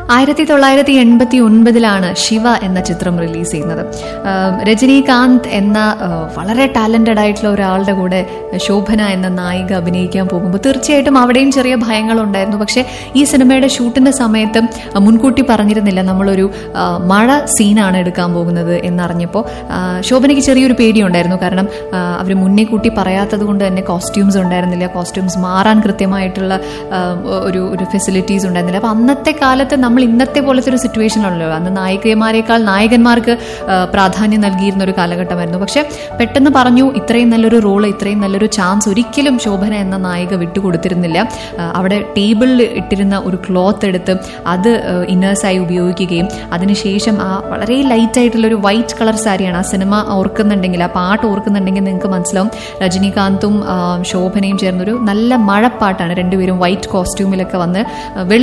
ആയിരത്തി തൊള്ളായിരത്തി എൺപത്തി ഒൻപതിലാണ് ശിവ എന്ന ചിത്രം റിലീസ് ചെയ്യുന്നത് ആഹ് രജനീകാന്ത് എന്ന ആഹ് വളരെ ടാലന്റഡ് ആയിട്ടുള്ള ഒരാളുടെ കൂടെ ശോഭന എന്ന നായിക അഭിനയിക്കാൻ പോകുമ്പോൾ തീർച്ചയായിട്ടും അവിടെയും ചെറിയ ഭയങ്ങളുണ്ടായിരുന്നു പക്ഷേ ഈ സിനിമയുടെ ഷൂട്ടിന്റെ സമയത്ത് മുൻകൂട്ടി പറഞ്ഞിരുന്നില്ല നമ്മളൊരു ആഹ് മഴ സീനാണ് എടുക്കാൻ പോകുന്നത് എന്നറിഞ്ഞപ്പോൾ ആഹ് ശോഭനയ്ക്ക് ചെറിയൊരു പേടിയുണ്ടായിരുന്നു കാരണം അവർ മുന്നേ കൂട്ടി പറയാത്തത് കൊണ്ട് തന്നെ കോസ്റ്റ്യൂംസ് ഉണ്ടായിരുന്നില്ല കോസ്റ്റ്യൂംസ് മാറാൻ കൃത്യമായിട്ടുള്ള ആഹ് ഒരു ഒരു ഫെസിലിറ്റീസ് ഉണ്ടായിരുന്നില്ല അപ്പം അന്നത്തെ കാലത്ത് നമ്മൾ ഇന്നത്തെ പോലത്തെ ഒരു സിറ്റുവേഷനാണല്ലോ അന്ന് നായികമാരെക്കാൾ നായകന്മാർക്ക് ആ, പ്രാധാന്യം നൽകിയിരുന്ന ഒരു കാലഘട്ടമായിരുന്നു പക്ഷെ പെട്ടെന്ന് പറഞ്ഞു ഇത്രയും നല്ലൊരു റോള് ഇത്രയും നല്ലൊരു ചാൻസ് ഒരിക്കലും ശോഭന എന്ന നായിക വിട്ടുകൊടുത്തിരുന്നില്ല ആ, അവിടെ ടേബിളിൽ ഇട്ടിരുന്ന ഒരു ക്ലോത്ത് എടുത്ത് അത് ഇന്നേഴ്സായി ഉപയോഗിക്കുകയും അതിനുശേഷം ആ വളരെ ലൈറ്റ് ആയിട്ടുള്ള ഒരു വൈറ്റ് കളർ സാരിയാണ് ആ സിനിമ ഓർക്കുന്നുണ്ടെങ്കിൽ ആ പാട്ട് ഓർക്കുന്നുണ്ടെങ്കിൽ നിങ്ങൾക്ക് മനസ്സിലാവും രജനീകാന്തും ആ, ശോഭനയും ചേർന്നൊരു നല്ല മഴപ്പാട്ടാണ് രണ്ടുപേരും വൈറ്റ് കോസ്റ്റ്യൂമിലൊക്കെ വന്ന്